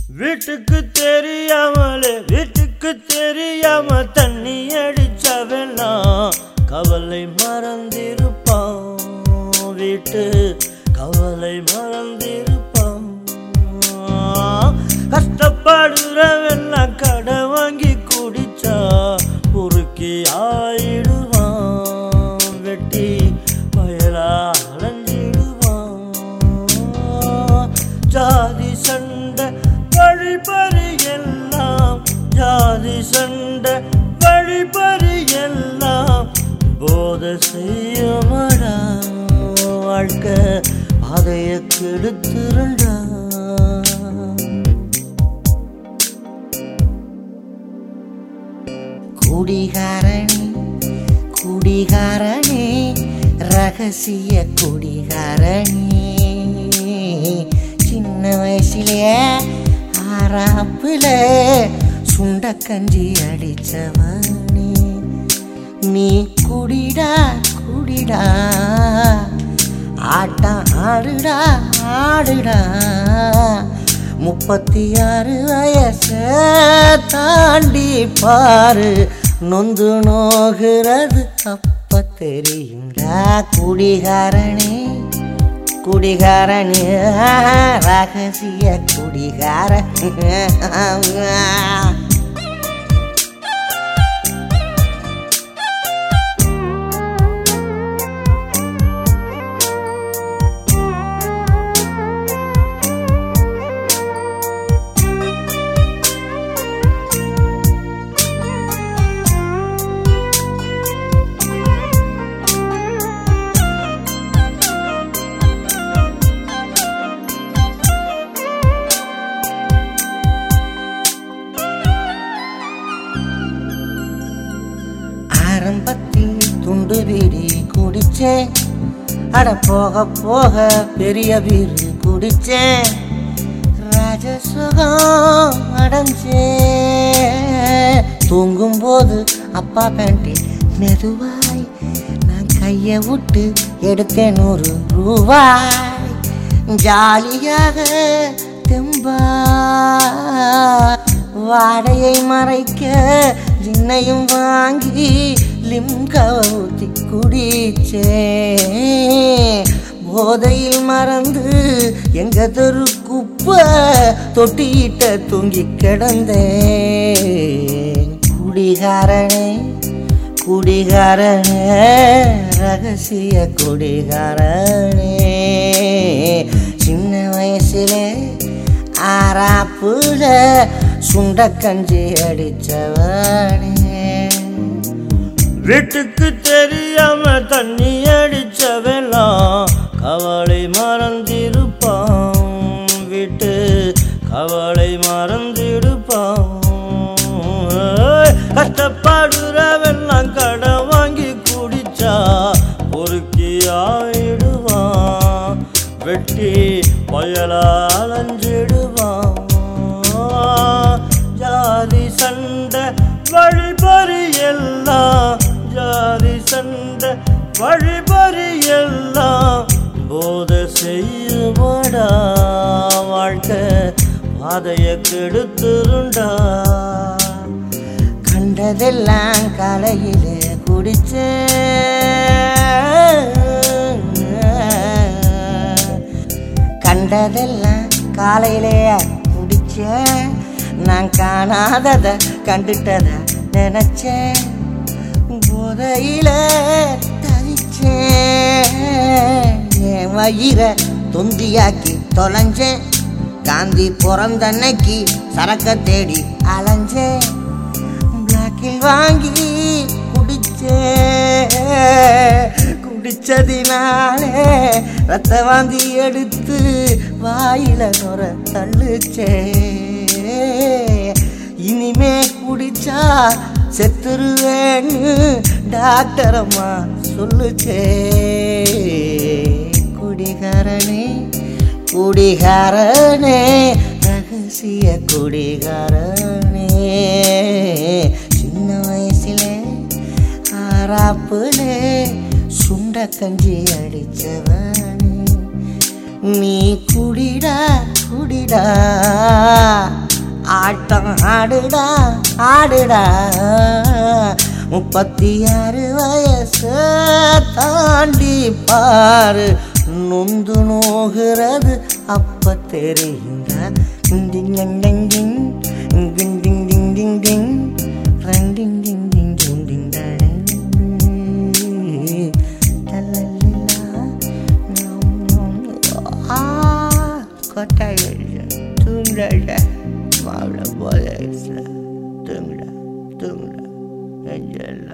வீட்டுக்கு தெரியாமலே வீட்டுக்கு தெரியாம தண்ணி அடிச்சவெல்லாம் கவலை மறந்திருப்பான் வீட்டு கவலை மறந்திருப்பான் கஷ்டப்படுறவெல்லாம் கடை வாங்கி குடிச்சா பொறுக்கி ஆயிடுவான் வெட்டி பயலா அலைஞ்சிடுவான் ஜாதி சண்டை வழிபறி எல்லாம் ஜாதி சண்டை வழிபறி எல்லாம் போத செய்யமடா வாழ்க்கை அதைய கெடுத்துருண்டா குடிகாரணி குடிகாரணி ரகசிய குடிகாரணி சின்ன வயசுலயே ஆறாப்புல சுண்டக்கஞ்சி அடிச்சவனே நீ குடிடா குடிடா ஆட்டம் ஆடுடா ஆடுடா முப்பத்தி ஆறு வயச தாண்டி பாரு நொந்து நோகிறது அப்ப தெரியுங்களா குடிகாரணி குடிகாரணி ரகசிய குடிகார ஆரம்பத்தில் துண்டு வீடி குடிச்சேன் அட போக போக பெரிய வீடு குடிச்சேன் ராஜசுகம் அடைஞ்சேன் தூங்கும்போது அப்பா பேண்டில் மெதுவாய் நான் கையை விட்டு எடுத்தேன் நூறு ரூபாய் ஜாலியாக தெம்பா வாடையை மறைக்க ஜின்னையும் வாங்கி லிம்காவை ஊத்தி குடிச்சே போதையில் மறந்து எங்க தெரு குப்பை தொட்டியிட்ட தூங்கி கிடந்தேன் குடிகாரனே குடிகாரனே ரகசிய குடிகாரனே சின்ன வயசுல ஆறாப்புல சுண்டக்கஞ்சி அடிச்சவனே வீட்டுக்கு தெரியாம தண்ணி அடிச்சவெல்லாம் கவலை மறந்திருப்பான் வீட்டு கவலை மறந்திருப்பான் கஷ்டப்படுறவெல்லாம் கடை வாங்கி குடிச்சா பொறுக்கி ஆயிடுவான் வெட்டி பயலா அலைஞ்சிடுவான் ஜாதி சண்டை வழிபறி எல்லாம் ஜாதி சண்டை வழிபறி எல்லாம் போத செய்யுமடா வாழ்க்கை பாதைய கெடுத்துருண்டா கண்டதெல்லாம் காலையில குடிச்சேன் கண்டதெல்லாம் காலையிலே குடிச்சேன் நான் காணாதத கண்டுட்டத நினைச்சேன் போதையில தவிச்சேன் என் வயிற தொந்தியாக்கி தொலைஞ்சேன் காந்தி பிறந்தன்னைக்கு சரக்க தேடி அலைஞ்சேன் பிளாக்கில் வாங்கி குடிச்சே குடிச்சதினாலே ரத்த வாந்தி எடுத்து வாயில நுர தள்ளுச்சே இனிமே குடிச்சா செத்துருவேன்னு டாக்டர் அம்மா சொல்லுச்சே குடிகாரனே குடிகாரனே ரகசிய குடிகாரனே சின்ன வயசுல ஆறாப்புல சுண்ட கஞ்சி அடிச்சவனே நீ குடிடா குடிடா ஆட்டம் ஆடுடா ஆடுடா முப்பத்தி ஆறு வயசு தாண்டி பாரு நொந்து நோகிறது அப்ப தெரியுங்க டிங் டிங் டிங் டிங் டிங் டிங் டிங் டிங் டிங் டிங் டிங் டிங் டிங் டிங் டிங் டிங் கொட்டாய் தூங்குடா மாவுல போல தூங்குடா தூங்குடா நெஞ்சல்